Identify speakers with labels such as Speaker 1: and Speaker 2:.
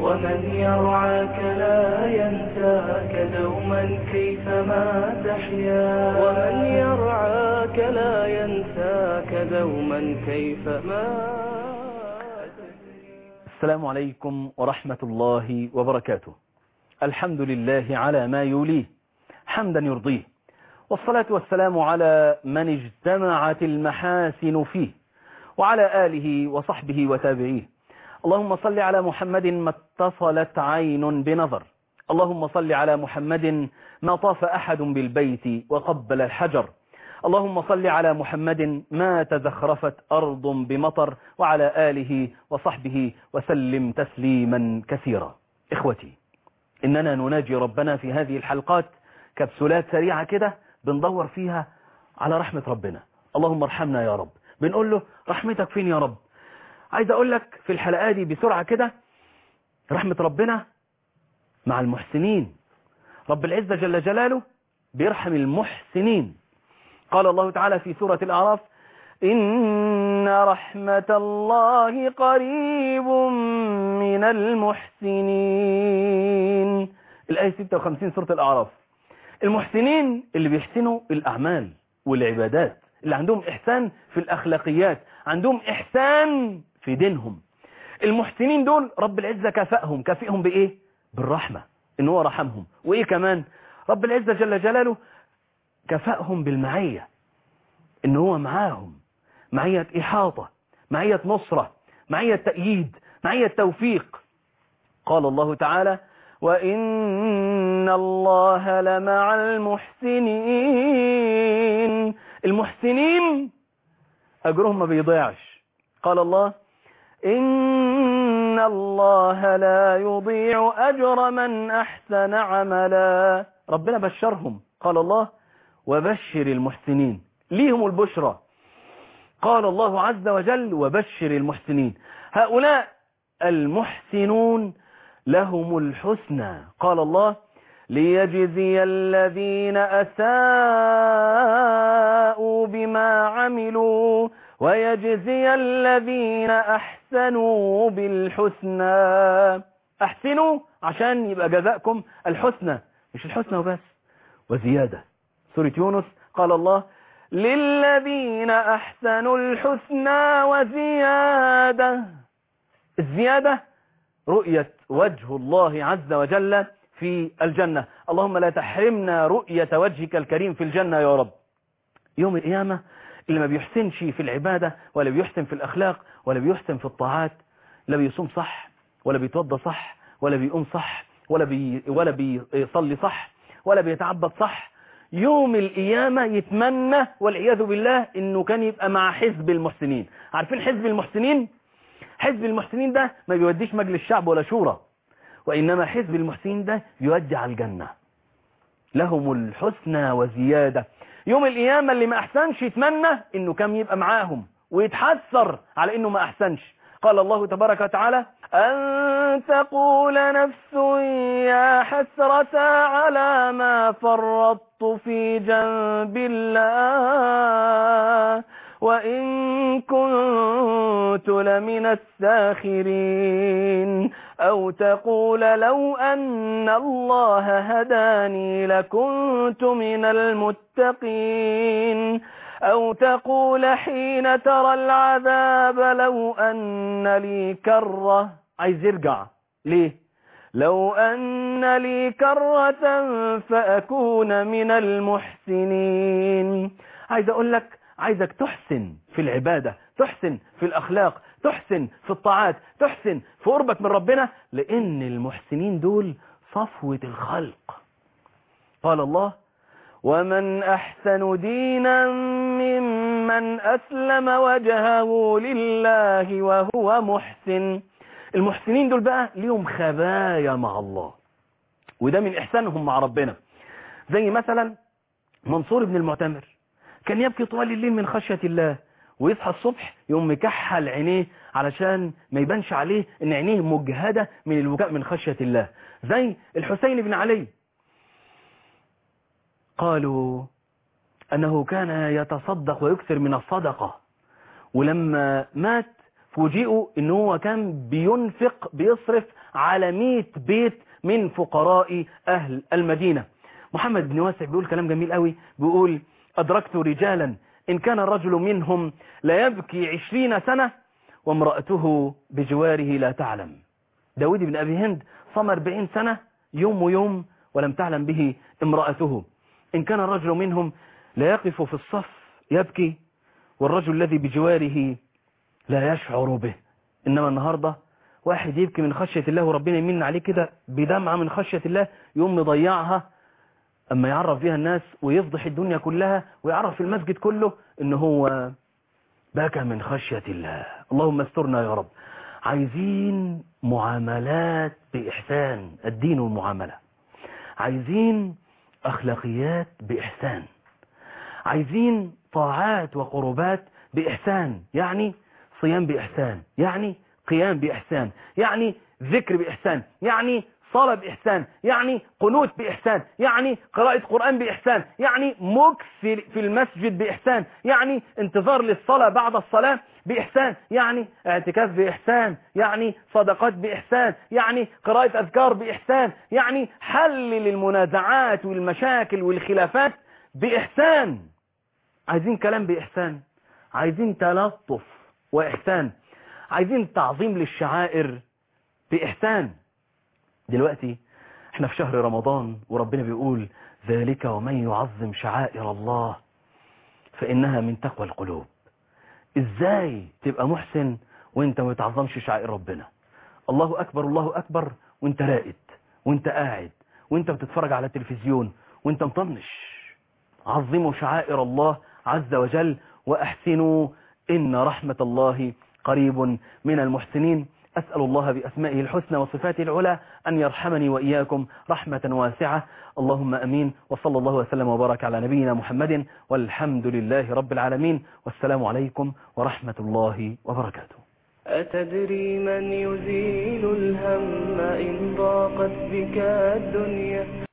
Speaker 1: ومن يرعاك لا ينساك دوما كيفما تحيا ومن يرعاك لا ينساك دوما كيفما
Speaker 2: السلام عليكم ورحمة الله وبركاته الحمد لله على ما يوليه حمدا يرضيه والصلاة والسلام على من اجتمعت المحاسن فيه وعلى آله وصحبه وتابعيه اللهم صل على محمد ما اتصلت عين بنظر اللهم صل على محمد ما طاف أحد بالبيت وقبل الحجر اللهم صل على محمد ما تزخرفت أرض بمطر وعلى آله وصحبه وسلم تسليما كثيرا إخوتي إننا نناجي ربنا في هذه الحلقات كبسولات سريعة كده بندور فيها على رحمة ربنا اللهم ارحمنا يا رب بنقول له رحمتك فين يا رب عايز أقول لك في الحلقة دي بسرعة كده رحمة ربنا مع المحسنين رب العزة جل جلاله بيرحم المحسنين قال الله تعالى في سورة الأعراف إن رحمة الله قريب من المحسنين الآية 56 سورة الأعراف المحسنين اللي بيحسنوا الأعمال والعبادات اللي عندهم إحسان في الأخلاقيات عندهم إحسان في دينهم المحسنين دول رب العزة كافئهم كافئهم بإيه بالرحمة إن هو رحمهم وإيه كمان رب العزة جل جلاله كفأهم بالمعية إن هو معاهم معية إحاطة معية نصرة معية تأييد معية توفيق قال الله تعالى وإن الله لمع المحسنين المحسنين أجرهم ما بيضيعش قال الله إن الله لا يضيع أجر من أحسن عملا ربنا بشرهم قال الله وبشر المحسنين ليهم البشرى قال الله عز وجل وبشر المحسنين هؤلاء المحسنون لهم الحسنى قال الله ليجزي الذين أساءوا بما عملوا ويجزي الذين أحسنوا بالحسنى أحسنوا عشان يبقى جزاءكم الحسنى مش الحسنى وبس وزيادة سورة يونس قال الله للذين أحسنوا الحسنى وزيادة الزيادة رؤية وجه الله عز وجل في الجنة اللهم لا تحرمنا رؤية وجهك الكريم في الجنة يا رب يوم القيامة اللي ما بيحسنش في العبادة ولا بيحسن في الأخلاق ولا بيحسن في الطاعات لا بيصوم صح ولا بيتوضى صح ولا بيقوم صح ولا بي ولا بيصلي صح ولا بيتعبد صح يوم القيامة يتمنى والعياذ بالله انه كان يبقى مع حزب المحسنين عارفين حزب المحسنين حزب المحسنين ده ما بيوديش مجلس شعب ولا شورى وإنما حزب المحسنين ده يودي على الجنة لهم الحسنى وزيادة يوم القيامة اللي ما أحسنش يتمنى إنه كان يبقى معاهم ويتحسر على إنه ما أحسنش قال الله تبارك وتعالى أن تقول نفس يا حسرة على ما فرطت في جنب الله وإن كنت لمن الساخرين أو تقول لو أن الله هداني لكنت من المتقين أو تقول حين ترى العذاب لو أن لي كرة عايز يرجع ليه لو أن لي كرة فأكون من المحسنين عايز أقول لك عايزك تحسن في العبادة تحسن في الأخلاق تحسن في الطاعات تحسن في قربك من ربنا لأن المحسنين دول صفوة الخلق قال الله ومن أحسن دينا ممن أسلم وجهه لله وهو محسن المحسنين دول بقى ليهم خبايا مع الله وده من إحسانهم مع ربنا زي مثلا منصور بن المعتمر كان يبكي طوال الليل من خشية الله ويصحى الصبح يقوم مكحل عينيه علشان ما يبانش عليه ان عينيه مجهدة من البكاء من خشية الله زي الحسين بن علي قالوا أنه كان يتصدق ويكثر من الصدقة ولما مات فوجئوا ان هو كان بينفق بيصرف على 100 بيت من فقراء اهل المدينة محمد بن واسع بيقول كلام جميل قوي بيقول ادركت رجالا ان كان الرجل منهم لا يبكي عشرين سنة وامرأته بجواره لا تعلم داود بن ابي هند صام 40 سنة يوم ويوم ولم تعلم به امرأته إن كان الرجل منهم لا يقف في الصف يبكي والرجل الذي بجواره لا يشعر به إنما النهاردة واحد يبكي من خشية الله وربنا يمن عليه كده بدمعة من خشية الله يوم يضيعها أما يعرف بها الناس ويفضح الدنيا كلها ويعرف المسجد كله إن هو بكى من خشية الله اللهم استرنا يا رب عايزين معاملات بإحسان الدين والمعاملة عايزين أخلاقيات بإحسان عايزين طاعات وقربات بإحسان يعني صيام بإحسان يعني قيام بإحسان يعني ذكر بإحسان يعني صلاة بإحسان يعني قنوت بإحسان يعني قراءة قرآن بإحسان يعني مكس في المسجد بإحسان يعني انتظار للصلاة بعد الصلاة بإحسان يعني اعتكاف بإحسان يعني صدقات بإحسان يعني قراءة أذكار بإحسان يعني حل للمنازعات والمشاكل والخلافات بإحسان عايزين كلام بإحسان عايزين تلطف وإحسان عايزين تعظيم للشعائر بإحسان دلوقتي احنا في شهر رمضان وربنا بيقول ذلك ومن يعظم شعائر الله فإنها من تقوى القلوب ازاي تبقى محسن وانت ما بتعظمش شعائر ربنا الله اكبر الله اكبر وانت راقد وانت قاعد وانت بتتفرج على التلفزيون وانت مطنش عظموا شعائر الله عز وجل واحسنوا ان رحمة الله قريب من المحسنين أسأل الله بأسمائه الحسنى وصفاته العلى أن يرحمني وإياكم رحمة واسعة اللهم أمين وصلى الله وسلم وبارك على نبينا محمد والحمد لله رب العالمين والسلام عليكم ورحمة الله وبركاته
Speaker 1: أتدري من يزيل الهم إن ضاقت بك الدنيا